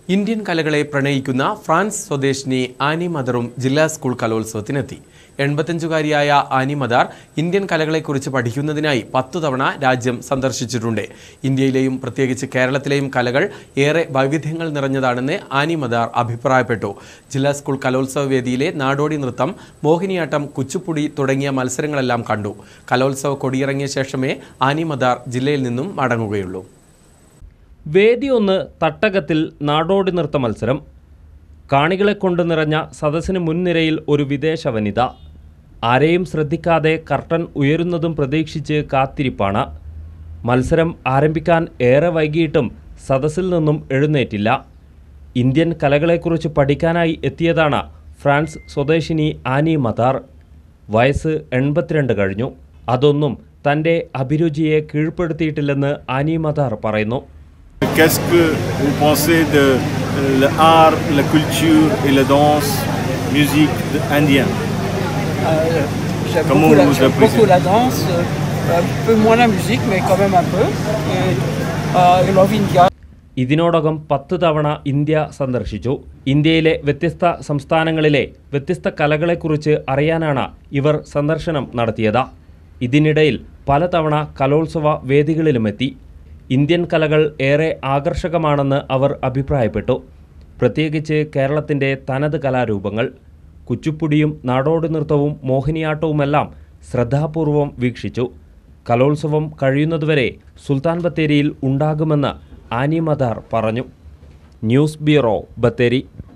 Indian കലകളെ പ്രണയിക്കുന്ന France സ്വദേശിനി Annie മദറും ജില്ലാ സ്കൂൾ കലോത്സവത്തിനെത്തി എൺപത്തഞ്ചുകാരിയായ ആനി മദാർ ഇന്ത്യൻ കലകളെക്കുറിച്ച് പഠിക്കുന്നതിനായി പത്തു തവണ രാജ്യം സന്ദർശിച്ചിട്ടുണ്ട് ഇന്ത്യയിലെയും പ്രത്യേകിച്ച് കേരളത്തിലെയും കലകൾ ഏറെ വൈവിധ്യങ്ങൾ നിറഞ്ഞതാണെന്ന് ആനി മദാർ അഭിപ്രായപ്പെട്ടു ജില്ലാ സ്കൂൾ കലോത്സവ വേദിയിലെ നാടോടി നൃത്തം മോഹിനിയാട്ടം കുച്ചുപ്പുടി തുടങ്ങിയ മത്സരങ്ങളെല്ലാം കണ്ടു കലോത്സവ കൊടിയിറങ്ങിയ ശേഷമേ ആനി മദാർ ജില്ലയിൽ നിന്നും മടങ്ങുകയുള്ളൂ വേദി ഒന്ന് തട്ടകത്തിൽ നാടോടി നൃത്ത മത്സരം കാണികളെ കൊണ്ട് നിറഞ്ഞ സദസ്സിന് മുൻനിരയിൽ ഒരു വിദേശ വനിത ആരെയും ശ്രദ്ധിക്കാതെ കർട്ടൻ ഉയരുന്നതും പ്രതീക്ഷിച്ച് കാത്തിരിപ്പാണ് മത്സരം ആരംഭിക്കാൻ ഏറെ വൈകിയിട്ടും സദസ്സിൽ നിന്നും എഴുന്നേറ്റില്ല ഇന്ത്യൻ കലകളെക്കുറിച്ച് പഠിക്കാനായി എത്തിയതാണ് ഫ്രാൻസ് സ്വദേശിനി ആനി മദാർ വയസ്സ് എൺപത്തിരണ്ട് കഴിഞ്ഞു അതൊന്നും തൻ്റെ അഭിരുചിയെ കീഴ്പ്പെടുത്തിയിട്ടില്ലെന്ന് ആനി മദാർ പറയുന്നു Qu'est-ce que vous pensez de l'art, la culture et la danse, musique indienne J'aime Comment beaucoup, la, vous j'aime appréciez beaucoup la danse, euh, un peu moins la musique, mais quand même un peu. Et, euh, et love India. ഇതിനോടകം പത്ത് തവണ India സന്ദർശിച്ചു ഇന്ത്യയിലെ വ്യത്യസ്ത സംസ്ഥാനങ്ങളിലെ വ്യത്യസ്ത കലകളെക്കുറിച്ച് അറിയാനാണ് ഇവർ സന്ദർശനം നടത്തിയത് ഇതിനിടയിൽ പലതവണ കലോത്സവ വേദികളിലുമെത്തി ഇന്ത്യൻ കലകൾ ഏറെ ആകർഷകമാണെന്ന് അവർ അഭിപ്രായപ്പെട്ടു പ്രത്യേകിച്ച് കേരളത്തിൻ്റെ തനത് കലാരൂപങ്ങൾ കുച്ചുപ്പുടിയും നാടോടി നൃത്തവും മോഹിനിയാട്ടവുമെല്ലാം ശ്രദ്ധാപൂർവം വീക്ഷിച്ചു കലോത്സവം കഴിയുന്നതുവരെ സുൽത്താൻ ബത്തേരിയിൽ ഉണ്ടാകുമെന്ന് ആനി മദാർ പറഞ്ഞു ന്യൂസ് ബ്യൂറോ ബത്തേരി